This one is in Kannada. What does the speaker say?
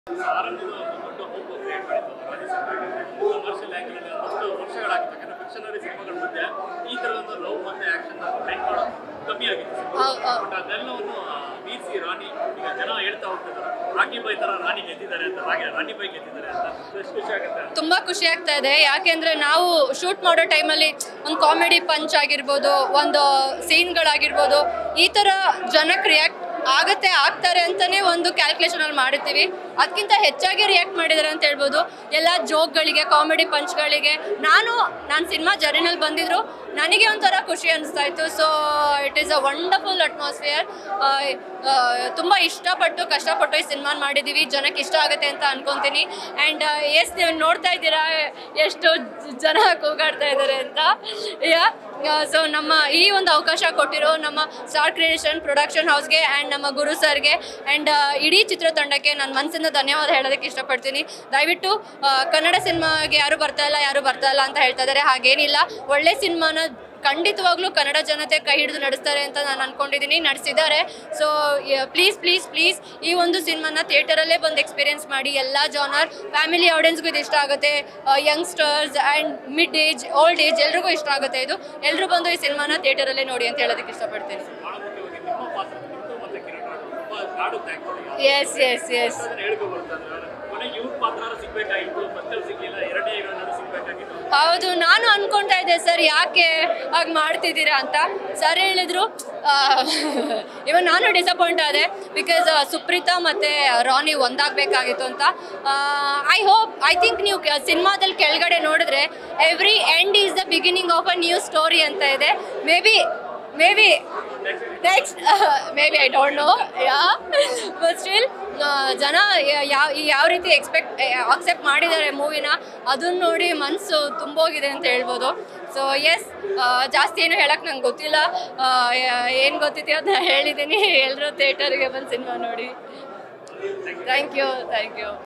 ಆರಂಭದ ಒಂದು ದೊಡ್ಡ ಹೋಪ್ ಕ್ರಿಯೇಟ್ ಮಾಡಿತ್ತು ರಾಜೇಶ್ ಕಮರ್ಷಿಯಲ್ ಆ್ಯಂಗಲ್ ಒಂದಷ್ಟು ವರ್ಷಗಳಾಗಿತ್ತು ಯಾಕಂದ್ರೆ ಫಿಕ್ಷನರಿ ಸಿನಿಮಾಗಳ ಮಧ್ಯೆ ಈ ಥರದ ಒಂದು ಲವ್ ಮತ್ತೆ ಆಕ್ಷನ್ ಟ್ರೆಂಡ್ ಮಾಡೋದು ಕಮ್ಮಿ ಆಗಿತ್ತು ಹೌ- ಹೌ- ಬಟ್ ಅದೆಲ್ಲವನ್ನು ಆ, ಮೀರಿಸಿ ರಾಣಿ ಈಗ ಜನ ಹೇಳ್ತಾ ಹೋಗ್ತಿದ್ದಾರೆ ರಾಕಿ ಬೈ ತರ ರಾಣಿ ಗೆದ್ದಿದ್ದಾರೆ ಅಂತ ಹಾಗೆ ರಾಣಿ ಬೈ ಗೆದ್ದಿದ್ದಾರೆ ಅಂತ ಎಷ್ಟು ಖುಷಿ ಆಗುತ್ತೆ ತುಂಬಾ ಖುಷಿ ಆಗ್ತಾ ಇದೆ ಯಾಕೆಂದ್ರೆ ನಾವು ಶೂಟ್ ಮಾಡೋ ಟೈಮಲ್ಲಿ ಒಂದು ಕಾಮಿಡಿ ಪಂಚ್ ಆಗಿರ್ಬೋದು ಒಂದು ಸೀನ್ಗಳಾಗಿರ್ಬೋದು ಈ ಥರ ಜನಕ್ಕೆ ರಿಯಾಕ್ಟ್ ಆಗತ್ತೆ ಆಗ್ತಾರೆ ಅಂತಾನೆ ಒಂದು ಕ್ಯಾಲ್ಕುಲೇಷನ್ ಅಲ್ಲಿ ಮಾಡಿರ್ತೀವಿ ಅದಕ್ಕಿಂತ ಹೆಚ್ಚಾಗಿ ರಿಯಾಕ್ಟ್ ಮಾಡಿದ್ದಾರೆ ಅಂತ ಹೇಳ್ಬೋದು ಎಲ್ಲ ಜೋಕ್ಗಳಿಗೆ ಕಾಮಿಡಿ ಪಂಚ್ಗಳಿಗೆ ನಾನು ನಾನು ಸಿನಿಮಾ ಜರ್ನಿನಲ್ಲಿ ಬಂದಿದ್ರು ನನಗೆ ಒಂಥರ ಖುಷಿ ಅನಿಸ್ತಾ ಇತ್ತು so it is a wonderful atmosphere ತುಂಬ ಇಷ್ಟಪಟ್ಟು ಕಷ್ಟಪಟ್ಟು ಈ ಸಿನಿಮಾ ಮಾಡಿದ್ದೀವಿ ಜನಕ್ಕೆ ಇಷ್ಟ ಆಗುತ್ತೆ ಅಂತ ಅನ್ಕೊಂತೀನಿ ಆ್ಯಂಡ್ ಎಸ್ ನೀವು ನೋಡ್ತಾ ಇದ್ದೀರಾ ಎಷ್ಟು ಜನ ಕೂಗಾಡ್ತಾ ಇದ್ದಾರೆ ಅಂತ ಯಾ ಸೊ ನಮ್ಮ ಈ ಒಂದು ಅವಕಾಶ ಕೊಟ್ಟಿರೋ ನಮ್ಮ ಸ್ಟಾರ್ ಕ್ರಿಯೇಷನ್ ಪ್ರೊಡಕ್ಷನ್ ಹೌಸ್ಗೆ ಆ್ಯಂಡ್ ನಮ್ಮ ಗುರು ಸರ್ಗೆ ಆ್ಯಂಡ್ ಇಡೀ ಚಿತ್ರತಂಡಕ್ಕೆ ನಾನು ಮನಸ್ಸಿಂದ ಧನ್ಯವಾದ ಹೇಳೋದಕ್ಕೆ ಇಷ್ಟಪಡ್ತೀನಿ ದಯವಿಟ್ಟು ಆ, ಕನ್ನಡ ಸಿನಿಮಾಗೆ ಯಾರು ಬರ್ತಾ ಇಲ್ಲ ಯಾರು ಬರ್ತಾ ಇಲ್ಲ ಅಂತ ಹೇಳ್ತಾ ಇದ್ದಾರೆ ಹಾಗೇನಿಲ್ಲ ಒಳ್ಳೆ ಸಿನಿಮಾನ ಖಂಡಿತವಾಗ್ಲೂ ಕನ್ನಡ ಜನತೆ ಕೈ ಹಿಡಿದು ನಡೆಸ್ತಾರೆ ಅಂತ ನಾನು ಅನ್ಕೊಂಡಿದ್ದೀನಿ ನಡೆಸಿದ್ದಾರೆ ಸೊ ಪ್ಲೀಸ್ ಪ್ಲೀಸ್ ಪ್ಲೀಸ್ ಈ ಒಂದು ಸಿನಿಮಾನ ಥಿಯೇಟರಲ್ಲೇ ಬಂದು ಎಕ್ಸ್ಪೀರಿಯನ್ಸ್ ಮಾಡಿ ಎಲ್ಲ ಜಾನರ್ ಫ್ಯಾಮಿಲಿ ಆಡಿಯನ್ಸ್ಗೂ ಇದು ಇಷ್ಟ ಆಗುತ್ತೆ youngsters and mid age old age ಎಲ್ರಿಗೂ ಇಷ್ಟ ಆಗುತ್ತೆ ಇದು ಎಲ್ಲರೂ ಬಂದು ಈ ಸಿನಿಮಾನ ಥಿಯೇಟರಲ್ಲೇ ನೋಡಿ ಅಂತ ಹೇಳೋದಕ್ಕೆ ಇಷ್ಟಪಡ್ತೀನಿ ಬಹಳ ಮುಖ್ಯವಾಗಿ ನಿಮ್ಮ ಪಾತ್ರ ನಿಮ್ದು ಮತ್ತೆ ಕಿರಣ್ ರಾವ್ ತುಂಬಾ ಕಾಡುತ್ತೆ ಆಕ್ಚುಲಿ ಎಸ್ ಎಸ್ ಎಸ್ ಅದನ್ನ ಹೇಳ್ಕೊ ಬರ್ತಾರೆ ಕೊನೆಗೆ ಇವ್ರ ಪಾತ್ರ ಸಿಗ್ಬೇಕಾಗಿತ್ತು ಫಸ್ಟಲ್ಲಿ ಸಿಗ್ಲಿಲ್ಲ ಎರಡನೇ ಹೀರೋನಾದ್ರು ಸಿಗ್ಬೇಕಾಗಿತ್ತು ಹೌದು ನಾನು ಅನ್ಕೊಂತಾ ಇದ್ದೆ ಸರ್ ಯಾಕೆ ಹಾಗೆ ಮಾಡ್ತಿದ್ದೀರಾ ಅಂತ ಸರ್ ಹೇಳಿದ್ರು ಇವನ್ ನಾನು ಡಿಸಪಾಯಿಂಟ್ ಆದೆ ಬಿಕಾಸ್ ಸುಪ್ರೀತಾ ಮತ್ತು ರಾನಿ ಒಂದಾಗಬೇಕಾಗಿತ್ತು ಅಂತ ಐ ಹೋಪ್ ಐ ಥಿಂಕ್ ನೀವು ಸಿನಿಮಾದಲ್ಲಿ ಕೆಳಗಡೆ ನೋಡಿದ್ರೆ every end is the beginning of a new story ಅಂತ ಇದೆ maybe maybe next maybe I don't know yeah but still ಜನ ಯಾವ ಯಾವ ರೀತಿ ಎಕ್ಸ್ಪೆಕ್ಟ್ ಅಕ್ಸೆಪ್ಟ್ ಮಾಡಿದ್ದಾರೆ ಮೂವಿನ ಅದನ್ನ ನೋಡಿ ಮನಸ್ಸು ತುಂಬೋಗಿದೆ ಅಂತ ಹೇಳ್ಬೋದು ಸೊ ಎಸ್ ಜಾಸ್ತಿ ಏನು ಹೇಳಕ್ಕೆ ನಂಗೆ ಗೊತ್ತಿಲ್ಲ ಏನು ಗೊತ್ತಿದೆಯೋ ಅದನ್ನ ಹೇಳಿದ್ದೀನಿ ಎಲ್ಲರೂ ಥಿಯೇಟರ್ಗೆ ಬಂದು ಸಿನಿಮಾ ನೋಡಿ ಥ್ಯಾಂಕ್ ಯು ಥ್ಯಾಂಕ್ ಯು